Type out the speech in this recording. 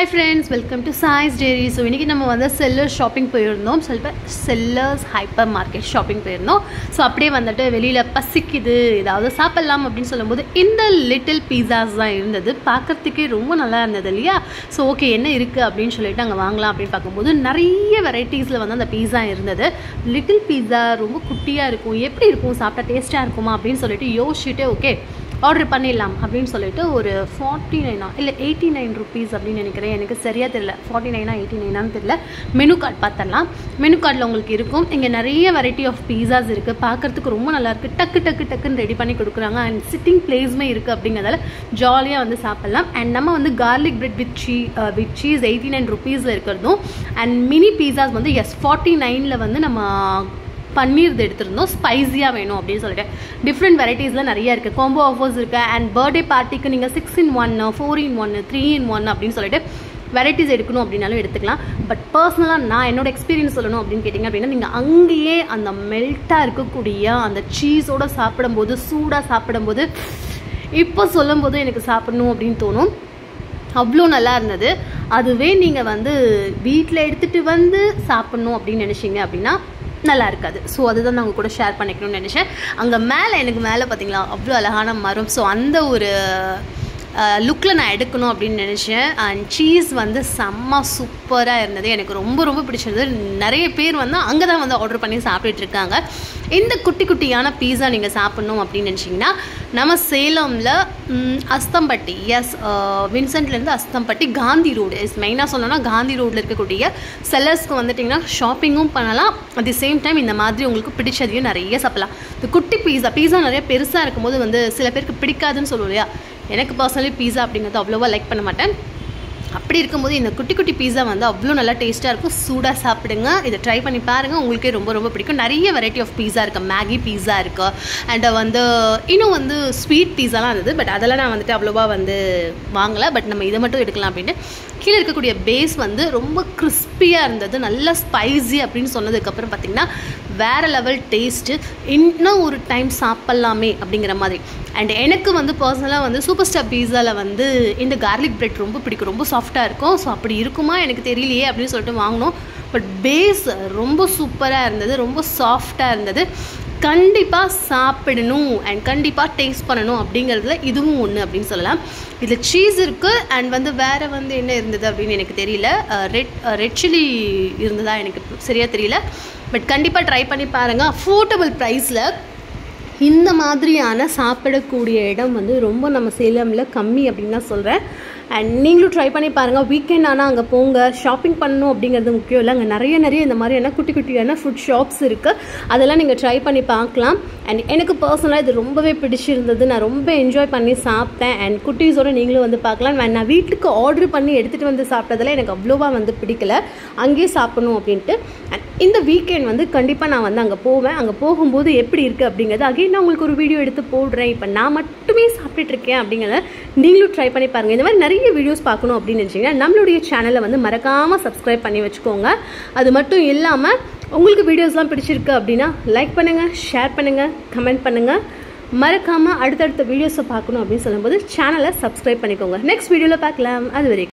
hi friends welcome to choice diary so இன்றைக்கி நம்ம வந்து செல்லர்ஸ் ஷாப்பிங் போயிருந்தோம் சொல்ல செல்லர்ஸ் ஹைப்பர் மார்க்கெட் ஷாப்பிங் போயிருந்தோம் ஸோ அப்படியே வந்துட்டு வெளியில் பசிக்குது ஏதாவது சாப்பிட்லாம் அப்படின்னு சொல்லும்போது இந்த லிட்டில் பீஸாஸ் தான் இருந்தது பார்க்குறதுக்கே ரொம்ப நல்லா இருந்தது இல்லையா ஸோ ஓகே என்ன இருக்குது அப்படின்னு சொல்லிட்டு அங்கே வாங்கலாம் அப்படின்னு பார்க்கும்போது நிறைய வெரைட்டிஸில் வந்து அந்த பீஸா இருந்தது லிட்டில் பீஸா ரொம்ப குட்டியாக இருக்கும் எப்படி இருக்கும் சாப்பிட்டா டேஸ்ட்டாக இருக்குமா அப்படின்னு சொல்லிட்டு யோசிச்சுட்டு ஓகே ஆர்டர் பண்ணிடலாம் அப்படின்னு சொல்லிட்டு ஒரு ஃபார்ட்டி நைனா இல்லை எயிட்டி நைன் ருபீஸ் அப்படின்னு நினைக்கிறேன் எனக்கு சரியாக தெரியல ஃபார்ட்டி நைனா எயிட்டி நைனான்னு தெரியல மெனு கார்டு பார்த்தரலாம் மெனு கார்டில் உங்களுக்கு இருக்கும் இங்கே நிறைய வெரைட்டி ஆஃப் பீஸாஸ் இருக்குது பார்க்குறதுக்கு ரொம்ப நல்லா இருக்குது டக்கு டக்கு டக்குன்னு ரெடி பண்ணி கொடுக்குறாங்க அண்ட் சிட்டிங் பிளேஸுமே இருக்குது அப்படிங்கிறதால ஜாலியாக வந்து சாப்பிட்லாம் அண்ட் நம்ம வந்து கார்லிக் பிரெட் வித் சீ வித் சீஸ் எயிட்டி நைன் ருபீஸில் இருக்கிறதும் அண்ட் மினி பீஸாஸ் வந்து எஸ் ஃபார்ட்டி நைனில் வந்து நம்ம பன்னீர் எடுத்திருந்தோம் ஸ்பைஸியாக வேணும் அப்படின்னு சொல்லிட்டு டிஃப்ரெண்ட் வெரைட்டிஸில் நிறைய இருக்குது காம்போ ஆஃபர்ஸ் இருக்குது அண்ட் பர்த்டே பார்ட்டிக்கு நீங்கள் six in one four in one three in one அப்படின்னு சொல்லிட்டு வெரைட்டிஸ் எடுக்கணும் அப்படின்னாலும் எடுத்துக்கலாம் பட் பர்சனலாக நான் என்னோட எக்ஸ்பீரியன்ஸ் சொல்லணும் அப்படின்னு கேட்டிங்க அப்படின்னா நீங்கள் அங்கேயே அந்த மெல்ட்டாக இருக்கக்கூடிய அந்த சீஸோடு சாப்பிடும்போது சூடாக சாப்பிடும்போது இப்போ சொல்லும்போது எனக்கு சாப்பிடணும் அப்படின்னு தோணும் அவ்வளோ நல்லா இருந்தது அதுவே நீங்கள் வந்து வீட்டில் எடுத்துகிட்டு வந்து சாப்பிட்ணும் அப்படின்னு நினச்சிங்க அப்படின்னா நல்லா இருக்காது ஸோ அதுதான் நான் உங்கள் கூட ஷேர் பண்ணிக்கணும்னு நினச்சேன் அங்கே மேலே எனக்கு மேலே பார்த்தீங்களா அவ்வளோ அழகான மரம் ஸோ அந்த ஒரு லுக்கில் நான் எடுக்கணும் அப்படின்னு நினச்சேன் அண்ட் சீஸ் வந்து செம்ம சூப்பராக இருந்தது எனக்கு ரொம்ப ரொம்ப பிடிச்சிருந்தது நிறைய பேர் வந்து அங்கே தான் வந்து ஆர்டர் பண்ணி சாப்பிட்டுட்டு இருக்காங்க இந்த குட்டி குட்டியான பீஸா நீங்கள் சாப்பிட்ணும் அப்படின்னு நினச்சிங்கன்னா நம்ம சேலமில் அஸ்தம்பட்டி எஸ் வின்சென்ட்லேருந்து அஸ்தம்பட்டி காந்தி ரோடு இஸ் மெயினாக சொல்லணும்னா காந்தி ரோடில் இருக்கக்கூடிய செல்லர்ஸ்க்கு வந்துட்டிங்கன்னா ஷாப்பிங்கும் பண்ணலாம் அட் தி சேம் டைம் இந்த மாதிரி உங்களுக்கு பிடிச்சதையும் நிறைய சாப்பிடலாம் இந்த குட்டி பீஸா பீஸா நிறைய பெருசாக இருக்கும்போது வந்து சில பேருக்கு பிடிக்காதுன்னு சொல்லுவோம் இல்லையா எனக்கு பர்சனலி பீஸா அப்படிங்கிறது அவ்வளோவா லைக் பண்ண மாட்டேன் அப்படி இருக்கும்போது இந்த குட்டி குட்டி பீஸா வந்து அவ்வளோ நல்லா டேஸ்ட்டாக இருக்கும் சூடாக சாப்பிடுங்க இதை ட்ரை பண்ணி பாருங்கள் உங்களுக்கே ரொம்ப ரொம்ப பிடிக்கும் நிறைய வெரைட்டி ஆஃப் பீஸா இருக்குது மேகி பீஸா இருக்குது அண்ட் வந்து இன்னும் வந்து ஸ்வீட் பீஸாலாம் இருந்தது பட் அதெல்லாம் நான் வந்துட்டு அவ்வளோவா வந்து வாங்கலை பட் நம்ம இதை மட்டும் எடுக்கலாம் அப்படின்ட்டு கீழே இருக்கக்கூடிய பேஸ் வந்து ரொம்ப கிறிஸ்பியாக இருந்தது நல்லா ஸ்பைசி அப்படின்னு சொன்னதுக்கப்புறம் பார்த்திங்கன்னா வேறு லெவல் டேஸ்ட்டு இன்னும் ஒரு டைம் சாப்பிட்லாமே அப்படிங்கிற மாதிரி அண்ட் எனக்கு வந்து பர்சனலாக வந்து சூப்பர் ஸ்டார் பீஸாவில் வந்து இந்த கார்லிக் பிரெட் ரொம்ப பிடிக்கும் ரொம்ப சாஃப்டாக இருக்கும் ஸோ அப்படி இருக்குமா எனக்கு தெரியலையே அப்படின்னு சொல்லிட்டு வாங்கினோம் பட் பேஸ் ரொம்ப சூப்பராக இருந்தது ரொம்ப சாஃப்டாக இருந்தது கண்டிப்பாக சாப்பிடணும் அண்ட் கண்டிப்பாக டேஸ்ட் பண்ணணும் அப்படிங்கிறதுல இதுவும் ஒன்று அப்படின்னு சொல்லலாம் இதில் சீஸ் இருக்குது அண்ட் வந்து வேறு வந்து என்ன இருந்தது அப்படின்னு எனக்கு தெரியல ரெட் ரெட் சில்லி இருந்ததா எனக்கு சரியாக தெரியல பட் கண்டிப்பாக ட்ரை பண்ணி பாருங்கள் அஃபோர்டபுள் ப்ரைஸில் இந்த மாதிரியான சாப்பிடக்கூடிய இடம் வந்து ரொம்ப நம்ம சேலமில் கம்மி அப்படின்னு தான் சொல்கிறேன் அண்ட் நீங்களும் ட்ரை பண்ணி பாருங்கள் வீக்கெண்ட் ஆனால் அங்கே போங்க ஷாப்பிங் பண்ணணும் அப்படிங்கிறது முக்கியம் இல்லை அங்கே நிறைய நிறைய இந்த மாதிரியான குட்டி குட்டியான ஃபுட் ஷாப்ஸ் இருக்குது அதெல்லாம் நீங்கள் ட்ரை பண்ணி பார்க்கலாம் அண்ட் எனக்கு பர்சனலாக இது ரொம்பவே பிடிச்சிருந்தது நான் ரொம்ப என்ஜாய் பண்ணி சாப்பிட்டேன் அண்ட் குட்டீஸோடு நீங்களும் வந்து பார்க்கலாம் அண்ட் நான் வீட்டுக்கு ஆர்டர் பண்ணி எடுத்துகிட்டு வந்து சாப்பிட்டதில் எனக்கு அவ்வளோவா வந்து பிடிக்கல அங்கேயே சாப்பிடணும் அப்படின்ட்டு அண்ட் இந்த வீக்கெண்ட் வந்து கண்டிப்பாக நான் வந்து அங்கே போவேன் அங்கே போகும்போது எப்படி இருக்குது அப்படிங்கிறது அகைன் நான் உங்களுக்கு ஒரு வீடியோ எடுத்து போடுறேன் இப்போ நான் மட்டுமே சாப்பிட்டுட்ருக்கேன் அப்படிங்கிறத நீங்களும் ட்ரை பண்ணி பாருங்கள் இந்த மாதிரி நிறைய வீடியோஸ் பார்க்கணும் அப்படின்னு நினச்சிங்கன்னா நம்மளுடைய சேனலை வந்து மறக்காமல் சப்ஸ்கிரைப் பண்ணி வச்சுக்கோங்க அது மட்டும் இல்லாமல் உங்களுக்கு வீடியோஸ்லாம் பிடிச்சிருக்கு அப்படின்னா லைக் பண்ணுங்கள் ஷேர் பண்ணுங்கள் கமெண்ட் பண்ணுங்கள் மறக்காமல் அடுத்தடுத்த வீடியோஸை பார்க்கணும் அப்படின்னு சொல்லும்போது சேனலை சப்ஸ்கிரைப் பண்ணிக்கோங்க நெக்ஸ்ட் வீடியோவில் பார்க்கலாம் அது வரைக்கும்